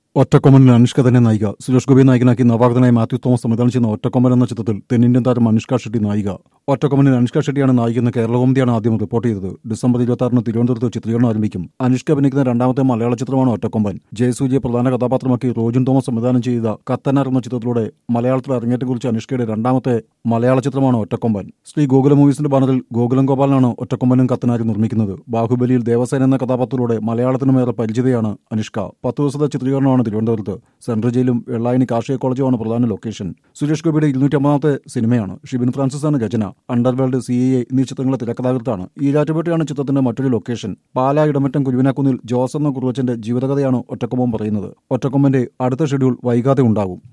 ഒറ്റക്കൊമ്പനിൽ അനുഷ്ക തന്നെ നായിക സുരേഷ് ഗോപി നായകനാക്കി നവാഗതനായ മാത്യു തോമസ് സംവിധാനം ചെയ്യുന്ന ഒറ്റക്കൊമ്പൻ എന്ന ചിത്രത്തിൽ തെന്നിന്ത്യൻ താരം അനുഷ്ക ഷെട്ടി നായിക ഒറ്റക്കൊമ്പനിൽ അനുഷ്ക ഷെട്ടിയാണ് നായികയെന്ന് കേരളകോമതിയാണ് ആദ്യം റിപ്പോർട്ട് ചെയ്തത് ഡിസംബർ ഇരുപത്തി ആറിന് തിരുവനന്തപുരത്ത് ചിത്രീകരണം ആരംഭിക്കും അനുഷ്ക അഭിനയിക്കുന്ന രണ്ടാമത്തെ മലയാള ചിത്രമാണ് ഒറ്റക്കൊമ്പൻ ജയസൂര്യയെ പ്രധാന കഥാപാത്രമാക്കി റോജുൻ തോമസ് സംവിധാനം ചെയ്ത കത്തനാർ എന്ന ചിത്രത്തിലൂടെ മലയാളത്തിൽ അരങ്ങേറ്റം കുറിച്ച അനുഷ്കയുടെ രണ്ടാമത്തെ മലയാള ചിത്രമാണ് ഒറ്റക്കൊമ്പൻ ശ്രീ ഗോകുല മൂവീസിന്റെ ബാനറിൽ ഗോകുലം ഗോപാലനാണ് ഒറ്റക്കൊമ്പനും കത്തനാരും നിർമ്മിക്കുന്നത് ബാഹുബലിയിൽ ദേവസേന എന്ന കഥാപാത്രത്തിലൂടെ മലയാളത്തിനുമേറെ പരിചിതയാണ് അനുഷ്ക പത്ത് ദിവസത്തെ ചിത്രീകരണമാണ് തിരുവനന്തപുരത്ത് സെൻട്രൽ ജയിലും വെള്ളായണി കാർഷിക കോളേജുമാണ് പ്രധാന ലൊക്കേഷൻ സുരേഷ് ഗോപിയുടെ ഇരുന്നൂറ്റി അമ്പതാമത്തെ സിനിമയാണ് ഷിബിൻ ഫ്രാൻസിസ് ആണ് രചന അണ്ടർവേൾഡ് സി എ എന്നീ ചിത്രങ്ങളെ തിരക്കഥാകൃത്താണ് ഈരാറ്റുപേട്ടയാണ് ചിത്രത്തിന്റെ മറ്റൊരു ലൊക്കേഷൻ പാലാ ഇടമറ്റം കുരുവിനാക്കുന്നിൽ ജോസ് എന്ന കുറുവച്ചന്റെ ജീവിതകഥയാണ് ഒറ്റക്കൊമ്പൻ പറയുന്നത് ഒറ്റക്കൊമ്പന്റെ അടുത്ത ഷെഡ്യൂൾ വൈകാതെ ഉണ്ടാകും